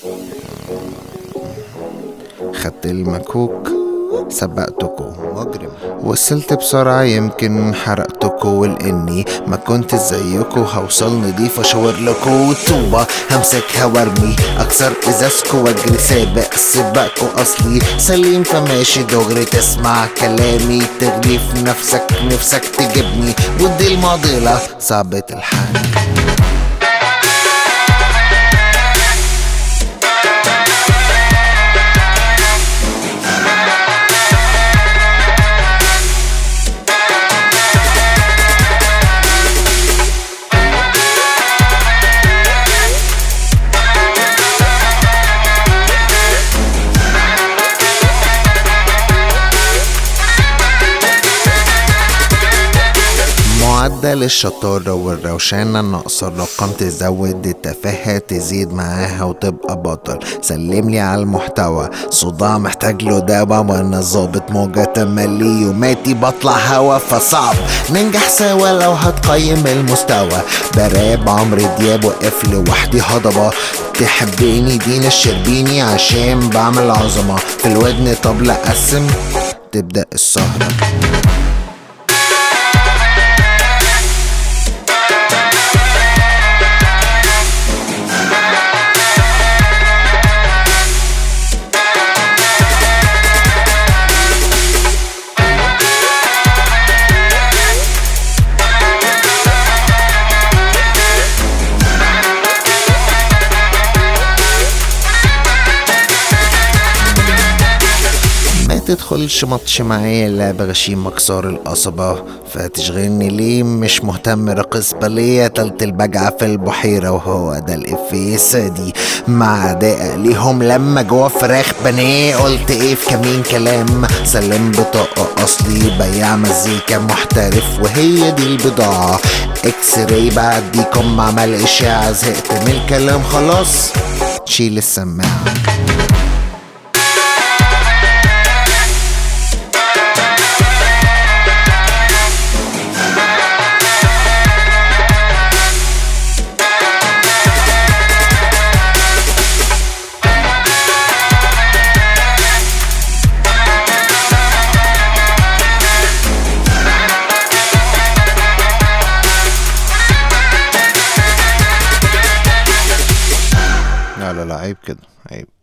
خدت المكوك سبقتكو مجرم وصلت بسرعة يمكن حرقتكو ولاني ما كنت زيكو هوصل نضيف اشاور لكو طوبة همسكها وارمي اكسر ازازكو واجري سابق سبقكو اصلي سليم فماشي دغري تسمع كلامي تغلي في نفسك نفسك تجيبني ودي المعضلة صعبة الحال معدل الشطارة والروشانة ناقصة الرقم تزود التفاهة تزيد معاها وتبقى بطل سلم لي على المحتوى صداع محتاج له دواء وانا ظابط موجة تملي يوماتي بطلع هوا فصعب ننجح سوا لو هتقيم المستوى براب عمرو دياب وقف لوحدي هضبة تحبيني دينا الشربيني عشان بعمل عظمة في الودن طبلة قسم تبدأ السهرة ما تدخلش ماتش معايا لعبة غشيم مكسار القصبة فتشغلني ليه مش مهتم راقص باليه تلت البجعة في البحيرة وهو ده الإفيه السادي مع أداء ليهم لما جوا فراخ بانيه قلت ايه في كمين كلام سلم بطاقة أصلي بياع مزيكا محترف وهي دي البضاعة اكس راي بعديكم عمل إشاعة زهقت من الكلام خلاص شيل السماعة لا لا لا عيب كده عيب